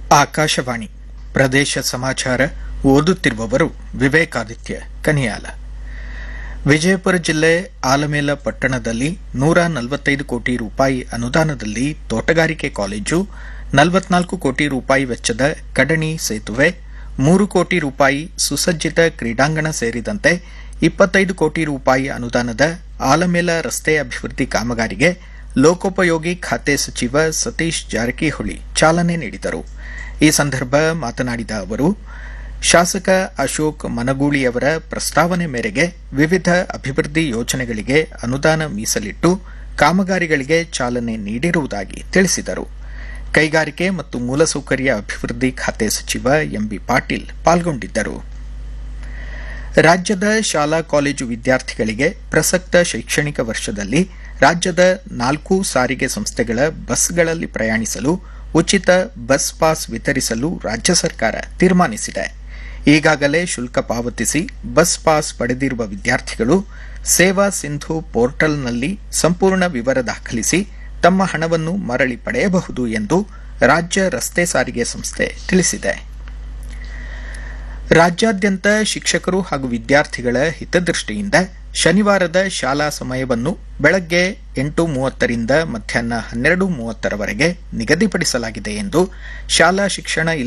ಆಕಾಶವಾಣಿ ಪ್ರದೇಶ ಸಮಾಚಾರ ಓದುತ್ತಿರುವವರು ವಿವೇಕಾದಿತ್ಯ ಕನಿಯಾಲ ವಿಜಯಪುರ ಜಿಲ್ಲೆ ಆಲಮೇಲ ಪಟ್ಟಣದಲ್ಲಿ ನೂರ ನಲವತ್ತೈದು ಕೋಟಿ ರೂಪಾಯಿ ಅನುದಾನದಲ್ಲಿ ತೋಟಗಾರಿಕೆ ಕಾಲೇಜು ನಲವತ್ನಾಲ್ಕು ಕೋಟಿ ರೂಪಾಯಿ ವೆಚ್ಚದ ಕಡಣಿ ಸೇತುವೆ ಮೂರು ಕೋಟಿ ರೂಪಾಯಿ ಸುಸಜ್ಜಿತ ಕ್ರೀಡಾಂಗಣ ಸೇರಿದಂತೆ ಇಪ್ಪತ್ತೈದು ಕೋಟಿ ರೂಪಾಯಿ ಅನುದಾನದ ಆಲಮೇಲ ರಸ್ತೆ ಅಭಿವೃದ್ಧಿ ಕಾಮಗಾರಿಗೆ ಲೋಕೋಪಯೋಗಿ ಖಾತೆ ಸಚಿವ ಸತೀಶ್ ಜಾರಕಿಹೊಳಿ ಚಾಲನೆ ನೀಡಿದರು ಈ ಸಂದರ್ಭ ಮಾತನಾಡಿದ ಅವರು ಶಾಸಕ ಅಶೋಕ್ ಮನಗೂಳಿಯವರ ಪ್ರಸ್ತಾವನೆ ಮೇರೆಗೆ ವಿವಿಧ ಅಭಿವೃದ್ಧಿ ಯೋಜನೆಗಳಿಗೆ ಅನುದಾನ ಮೀಸಲಿಟ್ಟು ಕಾಮಗಾರಿಗಳಿಗೆ ಚಾಲನೆ ನೀಡಿರುವುದಾಗಿ ತಿಳಿಸಿದರು ಕೈಗಾರಿಕೆ ಮತ್ತು ಮೂಲಸೌಕರ್ಯ ಅಭಿವೃದ್ಧಿ ಖಾತೆ ಸಚಿವ ಎಂಬಿ ಪಾಟೀಲ್ ಪಾಲ್ಗೊಂಡಿದ್ದರು ರಾಜ್ಯದ ಶಾಲಾ ಕಾಲೇಜು ವಿದ್ಯಾರ್ಥಿಗಳಿಗೆ ಪ್ರಸಕ್ತ ಶೈಕ್ಷಣಿಕ ವರ್ಷದಲ್ಲಿ ರಾಜ್ಯದ ನಾಲ್ಕು ಸಾರಿಗೆ ಸಂಸ್ಥೆಗಳ ಬಸ್ಗಳಲ್ಲಿ ಪ್ರಯಾಣಿಸಲು ಉಚಿತ ಬಸ್ ಪಾಸ್ ವಿತರಿಸಲು ರಾಜ್ಯ ಸರ್ಕಾರ ತೀರ್ಮಾನಿಸಿದೆ ಈಗಾಗಲೇ ಶುಲ್ಕ ಪಾವತಿಸಿ ಬಸ್ ಪಾಸ್ ಪಡೆದಿರುವ ವಿದ್ಯಾರ್ಥಿಗಳು ಸೇವಾ ಸಿಂಧು ಪೋರ್ಟಲ್ನಲ್ಲಿ ಸಂಪೂರ್ಣ ವಿವರ ದಾಖಲಿಸಿ ತಮ್ಮ ಹಣವನ್ನು ಮರಳಿ ಪಡೆಯಬಹುದು ಎಂದು ರಾಜ್ಯ ರಸ್ತೆ ಸಾರಿಗೆ ಸಂಸ್ಥೆ ತಿಳಿಸಿದೆ ರಾಜ್ಯಾದ್ಯಂತ ಶಿಕ್ಷಕರು ಹಾಗೂ ವಿದ್ಯಾರ್ಥಿಗಳ ಹಿತದೃಷ್ಟಿಯಿಂದ ಶನಿವಾರದ ಶಾಲಾ ಸಮಯವನ್ನು ಬೆಳಗ್ಗೆ ಎಂಟು ಮೂವತ್ತರಿಂದ ಮಧ್ಯಾಹ್ನ ಹನ್ನೆರಡು ಮೂವತ್ತರವರೆಗೆ ನಿಗದಿಪಡಿಸಲಾಗಿದೆ ಎಂದು ಶಾಲಾ ಶಿಕ್ಷಣ